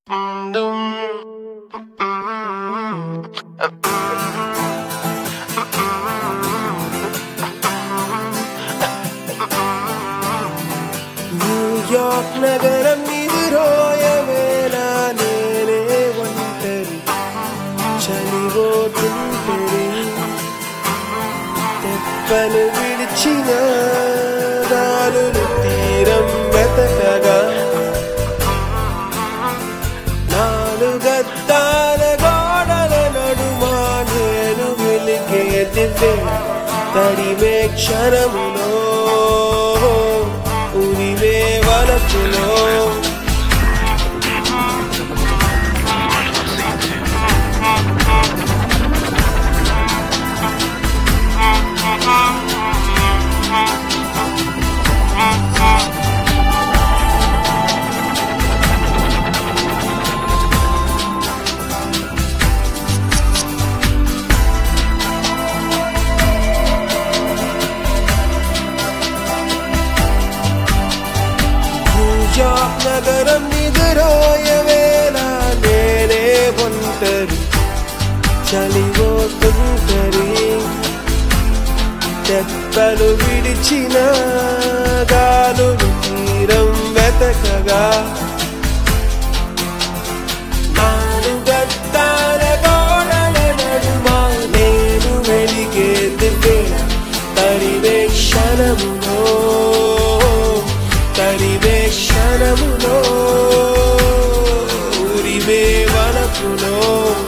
New York నగరం ఎదురోయవేళ నేనే ఒంటరి చలిపోతుంటరి తెప్పలు విడిచిన దారులు తీరం వెతకగా నాలుగద్దాల గోడల నడుమా నేను వెలిగే దివ్య తడిమే క్షణములో ఉరివే వలపులో న్యూయార్క్ నగరం నిదురోయవేళ నేనే ఒంటరి చలిపోతుంటరి తెప్పలు విడిచిన గాలులు తీరం వెతకగా నాలుగద్దాల గోడల నడుమ నేను వెలిగే దివ్య తరివే క్షణములో తరివే క్షణములో ఉరివే వలపులో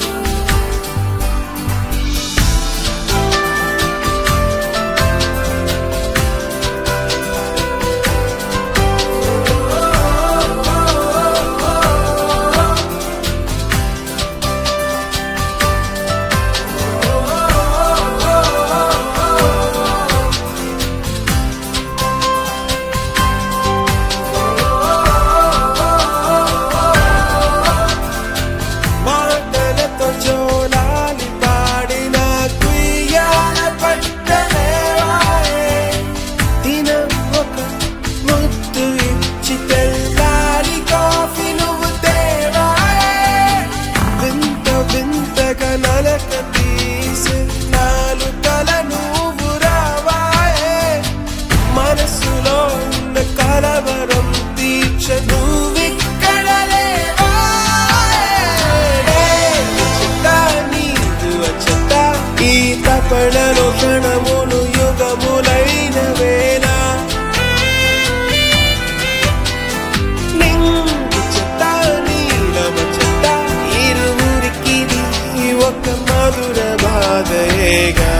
మాటలతో జోలాలి పాడిన కుయ్యాల పట్టలేవాయే దినం ఒక ముద్దు ఇచ్చి తెల్లారి కాఫీ నువ్వు తేవాయే వింత వింతగా నలక తీసి నాలుకల నువ్వు రావాయే మనసులో ఉన్న కలవరం తీర్చ నువ్విక్కడ ఈ తపడలో క్షణములు యుగములైన వేళ నింగు చెత్త నీలమ చెత్త ఇరువురికి ఒక మధుర బాధయేగా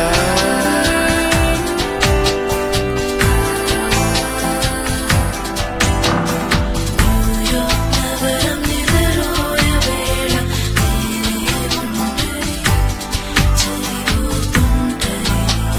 నగరం నిద్రోయవేళ నేనే ఒంటరి చలిపోతుంటరి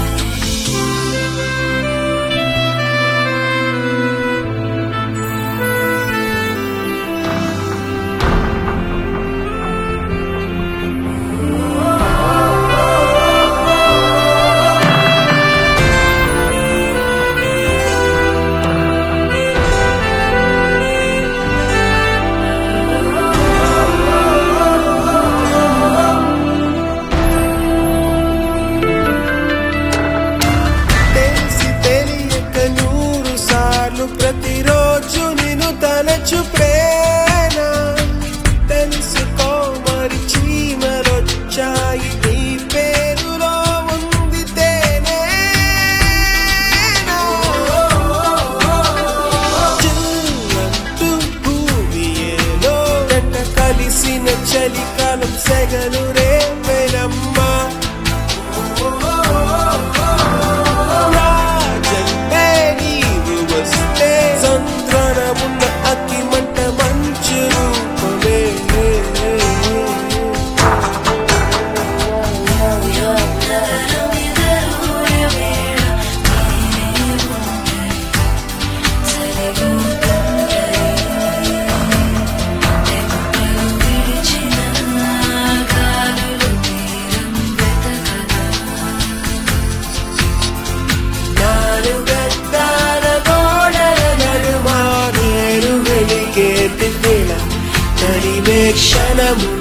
తెలిసి తెలియక నూరు సార్లు ప్రతిరోజు నిన్ను తలచు ప్రేమ తెలుసుకో మరి చీమలొచ్చాయి నీ పేరులో ఉంది తేనే చిల్లంటూ భూమి ఏలో జంట కలిసిన చలికాలం సెగలు రేపెనమ్మా రాజన్మే నీవు వస్తే సంద్రమున్న అగ్గి మంట మంచు రూపమే నగరం నిద్రోయవేళ నేనే ఒంటరి చలిపోతుంటరి తెప్పలు విడిచిన గాలులు క్షణము